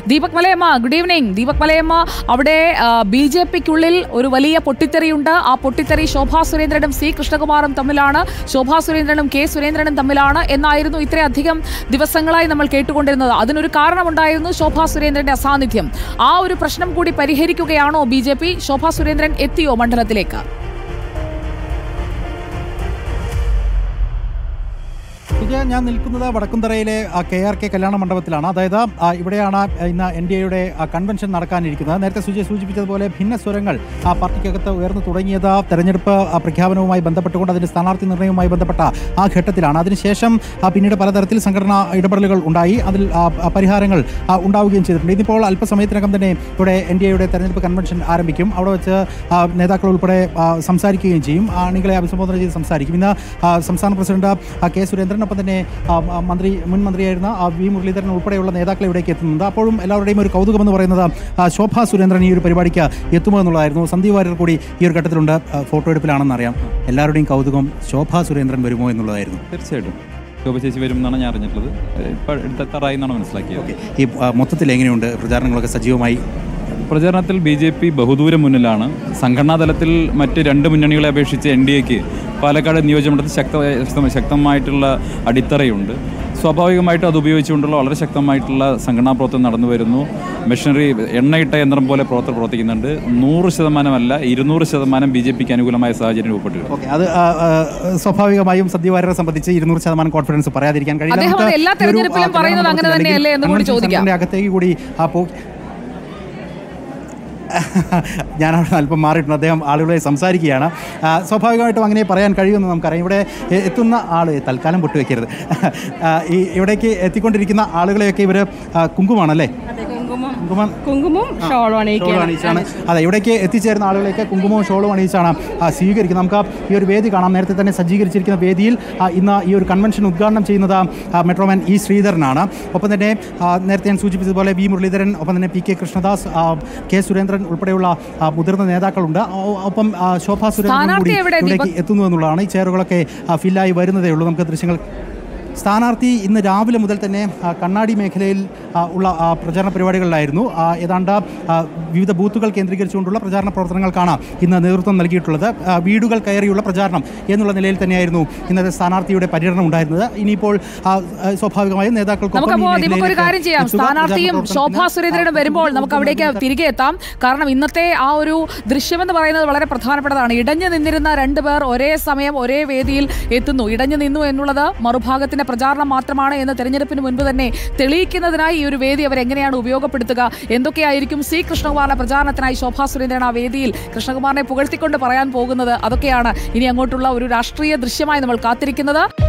Deepak Malayamma good evening Deepak Malayamma അവിടെ B J പിക്കുള്ളിൽ ഒരു വലിയ പൊട്ടിത്തെറിയുണ്ട് ആ പൊട്ടിത്തെറി ശോഭാ സുരേന്ദ്രനും സി കൃഷ്ണകുമാറും തമ്മിലാണ് ശോഭാ സുരേന്ദ്രനും കെ സുരേന്ദ്രനും തമ്മിലാണ് എന്നായിരുന്നു ഇത്രയധികം ദിവസങ്ങളായി നമ്മൾ കേട്ടുകൊണ്ടിരുന്നത് അതിനൊരു കാരണമുണ്ടായിരുന്നു ശോഭാ സുരേന്ദ്രന്റെ അസാന്നിധ്യം ആ ഒരു പ്രശ്നം കൂടി പരിഹരിക്കുകയാണോ B J P Shobha Surendran എത്തിയോ മണ്ഡലത്തിലേക്ക് വിജയ ഞാൻ നിൽക്കുന്നത് വടക്കുംതറയിലെ കെ ആർ കെ കല്യാണ മണ്ഡപത്തിലാണ് അതായത് ആ, ഇവിടെയാണ് ഇന്ന് എൻ ഡി എയുടെ കൺവെൻഷൻ നടക്കാനിരിക്കുന്നത് നേരത്തെ സുജയ് സൂചിപ്പിച്ചതുപോലെ ഭിന്ന സ്വരങ്ങൾ ആ പാർട്ടിക്കകത്ത് ഉയർന്നു തുടങ്ങിയത് തെരഞ്ഞെടുപ്പ് ആ, പ്രഖ്യാപനവുമായി ബന്ധപ്പെട്ടുകൊണ്ട് അതിന്റെ സ്ഥാനാർത്ഥി നിർണ്ണയവുമായി ബന്ധപ്പെട്ട ആ ഘട്ടത്തിലാണ് അതിനുശേഷം ആ, പിന്നീട് പലതരത്തിൽ സംഘടനാ ഇടപെടലുകൾ ഉണ്ടായി അതിൽ ആ, ആ, പരിഹാരങ്ങൾ ആ, ഉണ്ടാവുകയും ചെയ്തിട്ടുണ്ട് ഇതിപ്പോൾ അല്പസമയത്തിനകം തന്നെ ഇവിടെ എൻ ഡി എയുടെ തെരഞ്ഞെടുപ്പ് കൺവെൻഷൻ ആരംഭിക്കും അവിടെ വെച്ച് ആ, നേതാക്കൾ ഉൾപ്പെടെ ആ, സംസാരിക്കുകയും ചെയ്യും ആ, അണികളെ അഭിസംബോധന ചെയ്ത് സംസാരിക്കും ഇന്ന് ആ, സംസ്ഥാന പ്രസിഡന്റ് ആ, കെ സുരേന്ദ്രൻ ഒപ്പം തന്നെ ആ, ആ, മന്ത്രി മുൻ മന്ത്രിയായിരുന്ന ആ, വി മുരളീധരൻ ഉൾപ്പെടെയുള്ള നേതാക്കൾ ഇവിടേക്ക് എത്തുന്നുണ്ട് അപ്പോഴും എല്ലാവരുടെയും ഒരു കൗതുകമെന്ന് പറയുന്നത് ആ, ശോഭാ സുരേന്ദ്രൻ ഈ ഒരു പരിപാടിക്ക് എത്തുമോ എന്നുള്ളതായിരുന്നു സന്ദീപ് വാര്യർ കൂടി ഈ ഒരു ഘട്ടത്തിലുണ്ട് ആ, ഫോട്ടോ എടുപ്പിലാണെന്ന് അറിയാം എല്ലാവരുടെയും കൗതുകം ശോഭാ സുരേന്ദ്രൻ വരുമോ എന്നുള്ളതായിരുന്നു തീർച്ചയായിട്ടും ശോഭ ചേച്ചി വരും എന്നാണ് ഞാൻ അറിഞ്ഞിട്ടുള്ളത് ഇപ്പോൾ എടുത്തെത്താറായി എന്നാണ് മനസ്സിലാക്കിയത് ഈ ആ, മൊത്തത്തിൽ എങ്ങനെയുണ്ട് പ്രചാരണങ്ങളൊക്കെ സജീവമായി പ്രചാരണത്തിൽ ബി ജെ പി ബഹുദൂരം മുന്നിലാണ് സംഘടനാ തലത്തിൽ മറ്റ് രണ്ട് മുന്നണികളെ അപേക്ഷിച്ച് എൻ ഡി എക്ക് പാലക്കാട് നിയോജകമണ്ഡലത്തിൽ ശക്തമായ ശക്തമായ- ശക്തമായിട്ടുള്ള അടിത്തറയുണ്ട് സ്വാഭാവികമായിട്ടും അത് ഉപയോഗിച്ചുകൊണ്ടുള്ള വളരെ ശക്തമായിട്ടുള്ള സംഘടനാ പ്രവർത്തനം നടന്നു വരുന്നു മെഷീനറി എണ്ണയിട്ട യന്ത്രം പോലെ പ്രവർത്തനം പ്രവർത്തിക്കുന്നുണ്ട് നൂറ് ശതമാനമല്ല ഇരുന്നൂറ് ശതമാനം ബി ജെ പിക്ക് അനുകൂലമായ സാഹചര്യം രൂപപ്പെട്ടിട്ടുണ്ട് ഓക്കെ അത് ആ, ആ, സ്വാഭാവികമായും സന്ദീപ് വാര്യരെ സംബന്ധിച്ച് ഇരുന്നൂറ് ശതമാനം കോൺഫിഡൻസ് പറയാതിരിക്കാൻ കഴിയില്ല അദ്ദേഹം നമുക്ക് അത് എല്ലാ ഈ ഒരു, ആ, തെരഞ്ഞെടുപ്പിലും കല്യാണ പറയുന്നത് അങ്ങനെ മണ്ഡപത്തിൽ തന്നെയല്ലേ എന്ന് കൂടി കൺവെൻഷൻ ചോദിക്കാം. സെന്ററിന്റെ അകത്തേക്ക് കൂടി ആ പോ ഞാൻ അവിടെ അല്പം മാറിയിട്ടുണ്ട് അദ്ദേഹം ആളുകളെ സംസാരിക്കുകയാണ് ആ, സ്വാഭാവികമായിട്ടും അങ്ങനെ പറയാൻ കഴിയുമെന്ന് നമുക്കറിയാം ഇവിടെ എ- എത്തുന്ന ആൾ തൽക്കാലം പൊട്ടുവെക്കരുത് ആ, ഈ ഇവിടേക്ക് എത്തിക്കൊണ്ടിരിക്കുന്ന ആളുകളെയൊക്കെ ഇവർ കുങ്കുമാണല്ലേ കുങ്കുമം കുങ്കുമം കുങ്കുമം ഷോളും ഷോളും അണിയിക്കുകയാണ് അണിയിച്ചാണ് അതെ ഇവിടേക്ക് എത്തിച്ചേരുന്ന ആളുകളെയൊക്കെ കുങ്കുമവും ഷോളും അണിയിച്ചാണ് ആ, സ്വീകരിക്കുന്നത് നമുക്ക് ഈ ഒരു വേദി കാണാം നേരത്തെ തന്നെ സജ്ജീകരിച്ചിരിക്കുന്ന വേദിയിൽ ആ, ഇന്ന് ഈ ഒരു കൺവെൻഷൻ ഉദ്ഘാടനം ചെയ്യുന്നത് ആ, മെട്രോമാൻ ഇ ശ്രീധരനാണ് ഒപ്പം തന്നെ ആ, നേരത്തെ ഞാൻ സൂചിപ്പിച്ചതുപോലെ വി മുരളീധരൻ ഒപ്പം തന്നെ പി കെ കൃഷ്ണദാസ് ആ, കെ സുരേന്ദ്രൻ ഉൾപ്പെടെയുള്ള ആ, മുതിർന്ന നേതാക്കളുണ്ട് ഒ- ഒപ്പം ആ, ശോഭാ സുരേന്ദ്രൻ സ്ഥാനാർത്ഥി കൂടി എവിടെ, ഇവിടേക്ക് ദീപക്? എത്തുന്നു എന്നുള്ളതാണ് ഈ ചെയറുകളൊക്കെ ആ, ഫില്ലായി വരുന്നതേ ഉള്ളൂ നമുക്ക് ദൃശ്യങ്ങൾ സ്ഥാനാർത്ഥി ഇന്ന് രാവിലെ മുതൽ തന്നെ ആ, കണ്ണാടി മേഖലയിൽ ആ, ഉള്ള ആ, പ്രചാരണ പരിപാടികളിലായിരുന്നു ആ, ഏതാണ്ട് ആ, വിവിധ ബൂത്തുകൾ കേന്ദ്രീകരിച്ചുകൊണ്ടുള്ള പ്രചാരണ പ്രവർത്തനങ്ങൾക്കാണ് ഇന്ന് നേതൃത്വം നൽകിയിട്ടുള്ളത് ആ, വീടുകൾ കയറിയുള്ള പ്രചാരണം എന്നുള്ള നിലയിൽ തന്നെയായിരുന്നു ഇന്നത്തെ സ്ഥാനാർത്ഥിയുടെ പര്യടനം ഉണ്ടായിരുന്നത് ഇനിയിപ്പോൾ ആ, ആ, സ്വാഭാവികമായും നേതാക്കൾക്കൊപ്പം ഈ നമുക്കപ്പോ നമുക്ക് ഒരു മേഖലയിലേക്ക് കാര്യം ചെയ്യാം എത്തുക, സ്ഥാനാർത്ഥിയും പ്രചാരണ ശോഭാ പ്രവർത്തനത്തിന് സുരേന്ദ്രനും വരുമ്പോൾ നമുക്ക് അവിടേക്ക് തിരികെ എത്താം കാരണം ഇന്നത്തെ ആ ഒരു ദൃശ്യമെന്ന് പറയുന്നത് വളരെ പ്രധാനപ്പെട്ടതാണ് ഇടഞ്ഞു നിന്നിരുന്ന രണ്ടുപേർ ഒരേ സമയം ഒരേ വേദിയിൽ എത്തുന്നു ഇടഞ്ഞു നിന്നു എന്നുള്ളത് മറുഭാഗത്തിന്റെ പ്രചാരണം മാത്രമാണ് എന്ന് തെരഞ്ഞെടുപ്പിന് മുൻപ് തന്നെ തെളിയിക്കുന്നതിനായി ഈ ഒരു വേദി അവർ എങ്ങനെയാണ് ഉപയോഗപ്പെടുത്തുക എന്തൊക്കെയായിരിക്കും സി കൃഷ്ണകുമാറിന്റെ പ്രചാരണത്തിനായി ശോഭാ സുരേന്ദ്രൻ ആ വേദിയിൽ കൃഷ്ണകുമാറിനെ പുകഴ്ത്തിക്കൊണ്ട് പറയാൻ പോകുന്നത് അതൊക്കെയാണ് ഇനി അങ്ങോട്ടുള്ള ഒരു രാഷ്ട്രീയ ദൃശ്യമായി നമ്മൾ കാത്തിരിക്കുന്നത്